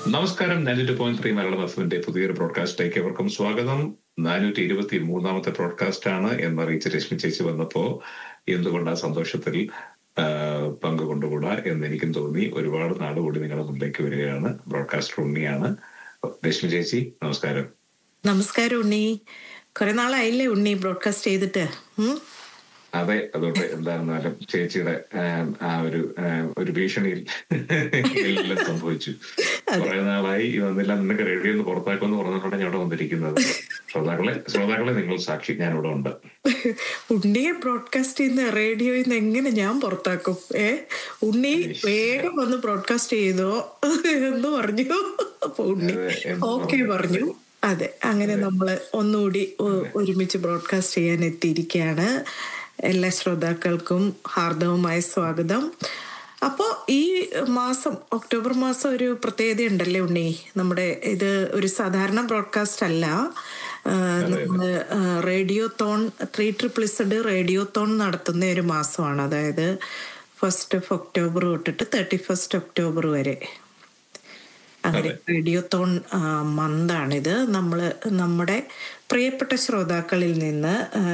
നമസ്കാരം നാനൂറ്റി point three Malayalam എഫിന്റെ പുതിയൊരു ബ്രോഡ്കാസ്റ്റിലേക്ക് അവർക്കും സ്വാഗതം നാനൂറ്റി ഇരുപത്തി മൂന്നാമത്തെ ബ്രോഡ്കാസ്റ്റ് ആണ് എന്നറിയിച്ച് രശ്മി ചേച്ചി വന്നപ്പോ എന്തുകൊണ്ട് ആ സന്തോഷത്തിൽ പങ്കുകൊണ്ടുകൂടാ എന്ന് എനിക്കും തോന്നി ഒരുപാട് നാട് കൂടി നിങ്ങളുടെ മുമ്പിലേക്ക് വരികയാണ് ബ്രോഡ്കാസ്റ്റർ ഉണ്ണിയാണ് രശ്മി ചേച്ചി നമസ്കാരം നമസ്കാരം ഉണ്ണി കുറെ നാളായില്ലേ ഉണ്ണി ബ്രോഡ്കാസ്റ്റ് ചെയ്തിട്ട് അതെ അതുകൊണ്ട് എന്തായിരുന്നാലും ചേച്ചിയുടെ ആ ഒരു ഒരു ഭീഷണിയിൽ എല്ലാം സംഭവിച്ചു കുറെ നാളായി ഇതൊന്നില്ല നിനക്ക് റേഡിയോ ഒന്ന് പുറത്താക്കുമെന്ന് പറഞ്ഞിട്ടാണ് ഞാൻ ഇവിടെ വന്നിരിക്കുന്നത് ശ്രോതാക്കളെ ശ്രോതാക്കളെ നിങ്ങൾ സാക്ഷി ഞാൻ ഇവിടെ ഉണ്ട് ഉണ്ണിയെ ബ്രോഡ്കാസ്റ്റ് ചെയ്യുന്ന റേഡിയോയിൽ നിന്ന് എങ്ങനെ ഞാൻ പുറത്താക്കും ഏ ഉണ്ണി വേഗം വന്ന് ബ്രോഡ്കാസ്റ്റ് ചെയ്തോ എന്ന് പറഞ്ഞു അപ്പൊ ഉണ്ണി ഓക്കെ പറഞ്ഞു അതെ അങ്ങനെ നമ്മൾ ഒന്നുകൂടി ഒരുമിച്ച് ബ്രോഡ്കാസ്റ്റ് ചെയ്യാൻ എത്തിയിരിക്കുകയാണ് എല്ലാ ശ്രോതാക്കൾക്കും ഹാർദവമായ സ്വാഗതം അപ്പോൾ ഈ മാസം ഒക്ടോബർ മാസം ഒരു പ്രത്യേകത ഉണ്ടല്ലേ ഉണ്ണി നമ്മുടെ ഇത് ഒരു സാധാരണ ബ്രോഡ്കാസ്റ്റ് അല്ല നമ്മള് radiothon three triple Z radiothon നടത്തുന്ന ഒരു മാസമാണ് അതായത് ഫസ്റ്റ് ഓഫ് ഒക്ടോബർ തൊട്ടിട്ട് തേർട്ടി ഫസ്റ്റ് ഒക്ടോബർ വരെ അങ്ങനെ റേഡിയോ തോൺ മന്താണിത് നമ്മൾ നമ്മുടെ പ്രിയപ്പെട്ട ശ്രോതാക്കളിൽ നിന്ന്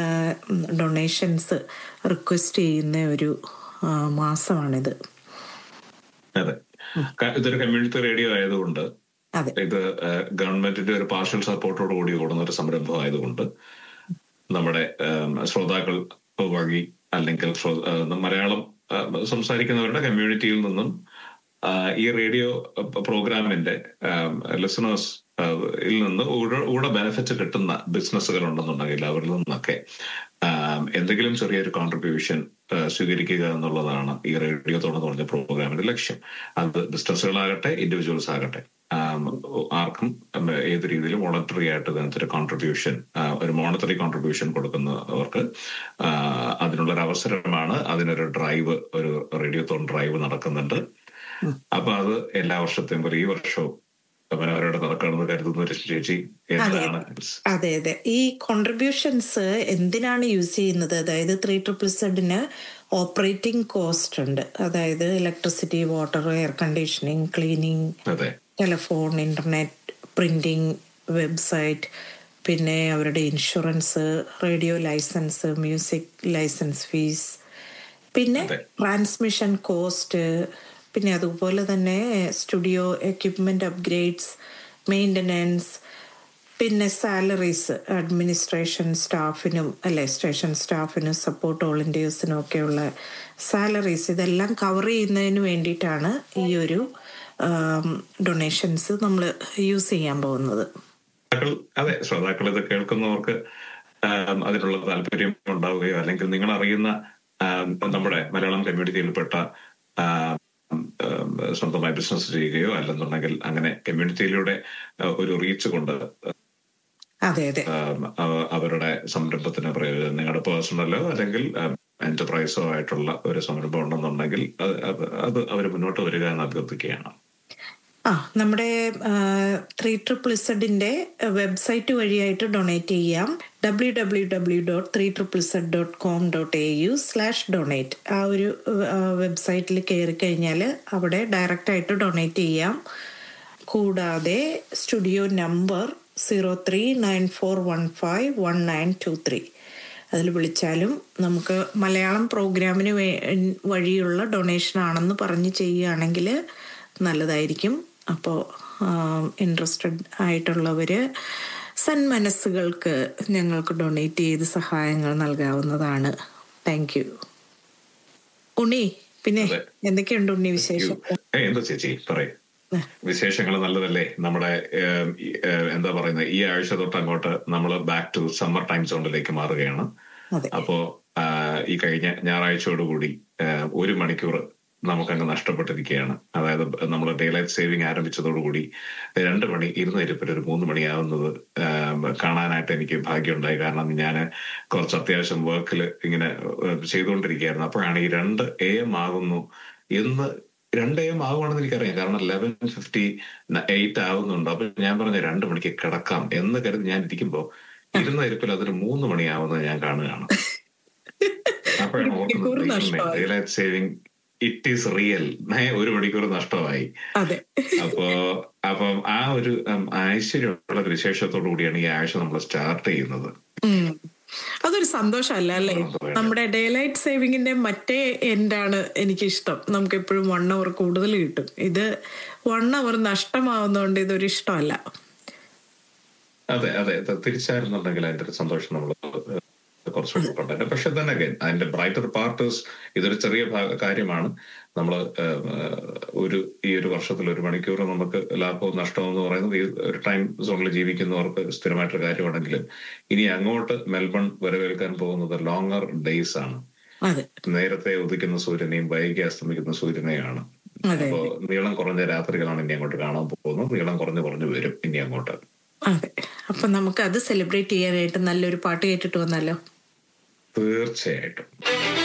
ഡൊണേഷൻസ് റിക്വസ്റ്റ് ചെയ്യുന്ന ഒരു മാസമാണിത് അതെ ഇതൊരു കമ്മ്യൂണിറ്റി റേഡിയോ ആയതുകൊണ്ട് ഇത് ഗവൺമെന്റിന്റെ ഒരു പാർഷ്യൽ സപ്പോർട്ടോട് കൂടി ഓടുന്ന ഒരു സംരംഭം ആയതുകൊണ്ട് നമ്മുടെ ശ്രോതാക്കൾ വഴി അല്ലെങ്കിൽ മലയാളം സംസാരിക്കുന്നവരുടെ കമ്മ്യൂണിറ്റിയിൽ നിന്നും ഈ റേഡിയോ പ്രോഗ്രാമിന്റെ ലിസണേഴ്സ് ിൽ നിന്ന് കൂടെ ബെനിഫിറ്റ് കിട്ടുന്ന ബിസിനസ്സുകൾ ഉണ്ടെന്നുണ്ടെങ്കിൽ അവരിൽ നിന്നൊക്കെ എന്തെങ്കിലും ചെറിയൊരു കോൺട്രിബ്യൂഷൻ സ്വീകരിക്കുക എന്നുള്ളതാണ് ഈ റേഡിയോ തുറന്നു പറഞ്ഞ പ്രോഗ്രാമിന്റെ ലക്ഷ്യം അത് ബിസിനസ്സുകളാകട്ടെ ഇൻഡിവിജ്വൽസ് ആകട്ടെ ആർക്കും ഏത് രീതിയിലും മോണിറ്ററി ആയിട്ട് ഇതിനകത്ത് ഒരു കോൺട്രിബ്യൂഷൻ ഒരു മോണിറ്ററി കോൺട്രിബ്യൂഷൻ കൊടുക്കുന്നവർക്ക് അതിനുള്ള ഒരു അവസരമാണ് അതിനൊരു ഡ്രൈവ് ഒരു റേഡിയോ തോൺ ഡ്രൈവ് നടക്കുന്നുണ്ട് അപ്പൊ അത് എല്ലാ വർഷത്തെയും പോലെ ഈ വർഷവും മനോഹരയുടെ നടക്കണമെന്ന് കരുതുന്ന ഒരു ചേച്ചി എന്താണ് അതെ അതെ ഈ കോൺട്രിബ്യൂഷൻസ് എന്തിനാണ് യൂസ് ചെയ്യുന്നത് അതായത് ത്രീ ട്രിപ്പിൾ സെഡിന് ഓപ്പറേറ്റിംഗ് കോസ്റ്റ് ഉണ്ട് അതായത് electricity water air conditioning cleaning telephone internet printing website പിന്നെ അവരുടെ insurance radio licence music licence fees പിന്നെ ട്രാൻസ്മിഷൻ കോസ്റ്റ് പിന്നെ അതുപോലെ തന്നെ സ്റ്റുഡിയോ എക്യുപ്മെന്റ് അപ്ഗ്രേഡ്സ് മെയിൻ്റനൻസ് പിന്നെ സാലറീസ് അഡ്മിനിസ്ട്രേഷൻ സ്റ്റാഫിനും അല്ലെ സ്റ്റേഷൻ സ്റ്റാഫിനും സപ്പോർട്ട് വോളണ്ടിയേഴ്സിനും ഒക്കെയുള്ള സാലറീസ് ഇതെല്ലാം കവർ ചെയ്യുന്നതിന് വേണ്ടിയിട്ടാണ് ഈ ഒരു ഡൊണേഷൻസ് നമ്മൾ യൂസ് ചെയ്യാൻ പോകുന്നത് അതെ ശ്രോതാക്കൾ ഇത് കേൾക്കുന്നവർക്ക് അതിനുള്ള താല്പര്യം ഉണ്ടാവുകയോ അല്ലെങ്കിൽ നിങ്ങൾ അറിയുന്ന നമ്മുടെ മലയാളം കമ്മ്യൂണിറ്റിയിൽപ്പെട്ട സ്വന്തമായി ബിസിനസ് ചെയ്യുകയോ അല്ലെന്നുണ്ടെങ്കിൽ അങ്ങനെ കമ്മ്യൂണിറ്റിയിലൂടെ ഒരു റീച്ച് കൊണ്ട് അതെ അതെ അവരുടെ സംരംഭത്തിന് പ്രയോജനം നിങ്ങളുടെ പേഴ്സണലോ അല്ലെങ്കിൽ എന്റർപ്രൈസോ ആയിട്ടുള്ള ഒരു സംരംഭം ഉണ്ടെന്നുണ്ടെങ്കിൽ അത് അവർ മുന്നോട്ട് വരിക എന്ന് അഭ്യർത്ഥിക്കുകയാണ് ആ നമ്മുടെ ത്രീ ട്രിപ്പിൾ ഇസഡിന്റെ വെബ്സൈറ്റ് വഴിയായിട്ട് ഡൊണേറ്റ് ചെയ്യാം W W W dot three triple Z dot com dot A U slash donate ആ ഒരു വെബ്സൈറ്റിൽ കയറി കഴിഞ്ഞാൽ അവിടെ ഡയറക്റ്റ് ആയിട്ട് ഡൊണേറ്റ് ചെയ്യാം കൂടാതെ studio number zero three nine four one five one nine two three അതിൽ വിളിച്ചാലും നമുക്ക് മലയാളം പ്രോഗ്രാമിന് വഴിയുള്ള ഡൊണേഷൻ ആണെന്ന് പറഞ്ഞ് ചെയ്യുകയാണെങ്കിൽ നല്ലതായിരിക്കും അപ്പോൾ ഇൻട്രസ്റ്റഡ് ആയിട്ടുള്ളവർ സന്മനസ്സുകൾക്ക് ഞങ്ങൾക്ക് ഡൊണേറ്റ് ചെയ്ത് സഹായങ്ങൾ നൽകാവുന്നതാണ് താങ്ക് യു ഉണ്ണി പിന്നെ എന്തൊക്കെയുണ്ട് ഉണ്ണി വിശേഷം എന്താ ചേച്ചി പറയും വിശേഷങ്ങൾ നല്ലതല്ലേ നമ്മുടെ എന്താ പറയുന്നത് ഈ ആഴ്ച തൊട്ട് അങ്ങോട്ട് നമ്മൾ ബാക്ക് ടു സമ്മർ ടൈം സോണിലേക്ക് മാറുകയാണ് അപ്പോ ഈ കഴിഞ്ഞ ഞായറാഴ്ചയോടുകൂടി ഒരു മണിക്കൂർ നമുക്കങ്ങ് നഷ്ടപ്പെട്ടിരിക്കുകയാണ് അതായത് നമ്മൾ ഡേ ലൈറ്റ് സേവിങ് ആരംഭിച്ചതോടുകൂടി രണ്ട് മണി ഇരുന്നിരിപ്പിൽ ഒരു മൂന്ന് മണിയാവുന്നത് കാണാനായിട്ട് എനിക്ക് ഭാഗ്യമുണ്ടായി കാരണം ഞാൻ കുറച്ച് അത്യാവശ്യം വർക്കിൽ ഇങ്ങനെ ചെയ്തുകൊണ്ടിരിക്കുകയായിരുന്നു അപ്പോഴാണ് ഈ രണ്ട് എ എം ആകുന്നു എന്ന് രണ്ട് എം ആകുവാണെന്ന് എനിക്കറിയാം കാരണം ലെവൻ ഫിഫ്റ്റി എയ്റ്റ് ആവുന്നുണ്ട് അപ്പൊ ഞാൻ പറഞ്ഞ രണ്ട് മണിക്ക് കിടക്കാം എന്ന് കരുതി ഞാൻ ഇരിക്കുമ്പോ ഇരുന്ന ഇരിപ്പിൽ അതൊരു മൂന്ന് മണിയാവുന്നത് ഞാൻ കാണുകയാണ് അപ്പോഴാണ് ഓർക്കുന്നത് daylight saving it is real ഒരു മണിക്കൂർ നഷ്ടമായി അതെ അപ്പോ അപ്പം ആ ഒരു ഐശ്വര്യമുള്ള ഒരു വിശേഷത്തോടു കൂടിയാണ് ഈ ആഴ്ച നമ്മൾ സ്റ്റാർട്ട് ചെയ്യുന്നത് അതൊരു സന്തോഷമല്ല അല്ലേ നമ്മുടെ ഡേ ലൈറ്റ് സേവിങ്ങിന്റെ മറ്റേ എൻഡാണ് എനിക്കിഷ്ടം നമുക്ക് എപ്പോഴും വൺ അവർ കൂടുതൽ കിട്ടും ഇത് വൺ അവർ നഷ്ടമാവുന്നതുകൊണ്ട് ഇതൊരു ഇഷ്ടമല്ല അതെ അതെ തിരിച്ചായിരുന്നുണ്ടെങ്കിൽ അതിന്റെ ഒരു സന്തോഷം നമ്മൾ കുറച്ചുകൂടി കൊണ്ടുവരാം പക്ഷെ തന്നെ അതിന്റെ ബ്രൈറ്റർ പാർട്ടേഴ്സ് ഇതൊരു ചെറിയ കാര്യമാണ് നമ്മൾ ഒരു ഈ ഒരു വർഷത്തിൽ ഒരു മണിക്കൂർ നമുക്ക് ലാഭവും നഷ്ടവും എന്ന് പറയുന്നത് ഈ ഒരു ടൈം സോണിൽ ജീവിക്കുന്നവർക്ക് സ്ഥിരമായിട്ടൊരു കാര്യമാണെങ്കിലും ഇനി അങ്ങോട്ട് മെൽബൺ വരവേൽക്കാൻ പോകുന്നത് ലോങ്ങർ ഡേയ്സ് ആണ് നേരത്തെ ഉദിക്കുന്ന സൂര്യനെയും വൈകി അസ്തമിക്കുന്ന സൂര്യനെയാണ് അപ്പോ നീളം കുറഞ്ഞ രാത്രികളാണ് ഇനി അങ്ങോട്ട് കാണാൻ പോകുന്നത് നീളം കുറഞ്ഞു കുറഞ്ഞു വരും ഇനി അങ്ങോട്ട് അതെ അപ്പൊ നമുക്ക് അത് സെലിബ്രേറ്റ് ചെയ്യാനായിട്ട് നല്ലൊരു പാട്ട് കേട്ടിട്ട് വന്നാലോ തീർച്ചയായിട്ടും